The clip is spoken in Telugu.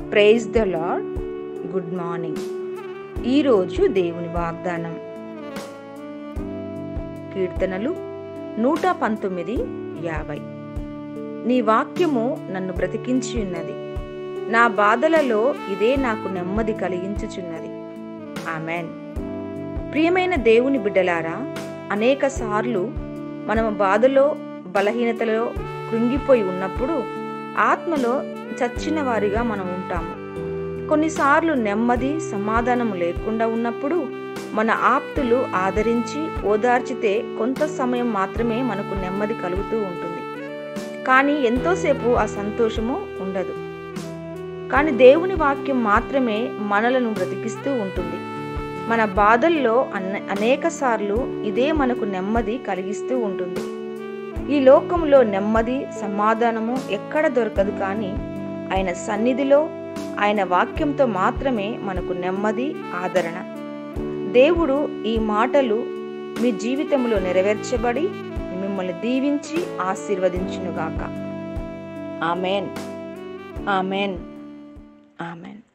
praise the lord good morning ఈరోజు దేవుని వాగ్దానం కీర్తనలు నూట పంతొమ్మిది యాభై నీ వాక్యము నన్ను బ్రతికించి ఉన్నది నా బాధలలో ఇదే నాకు నెమ్మది కలిగించుచున్నది ఆమెన్ ప్రియమైన దేవుని బిడ్డలారా అనేక సార్లు మనము బాధలో బలహీనతలో కృంగిపోయి ఉన్నప్పుడు ఆత్మలో చచ్చిన వారిగా మనం ఉంటాము కొన్నిసార్లు నెమ్మది సమాధానం లేకుండా ఉన్నప్పుడు మన ఆప్తులు ఆదరించి ఓదార్చితే కొంత సమయం మాత్రమే మనకు నెమ్మది కలుగుతూ ఉంటుంది కానీ ఎంతోసేపు ఆ సంతోషము ఉండదు కానీ దేవుని వాక్యం మాత్రమే మనలను బ్రతికిస్తూ ఉంటుంది మన బాధల్లో అన్న అనేక సార్లు ఇదే మనకు నెమ్మది కలిగిస్తూ ఉంటుంది ఈ లోకంలో నెమ్మది సమాధానము ఎక్కడ దొరకదు కానీ ఆయన సన్నిధిలో ఆయన వాక్యంతో మాత్రమే మనకు నెమ్మది ఆదరణ దేవుడు ఈ మాటలు మీ జీవితంలో నెరవేర్చబడి మిమ్మల్ని దీవించి ఆశీర్వదించునుగాక ఆమెన్ ఆమెన్ ఆమెన్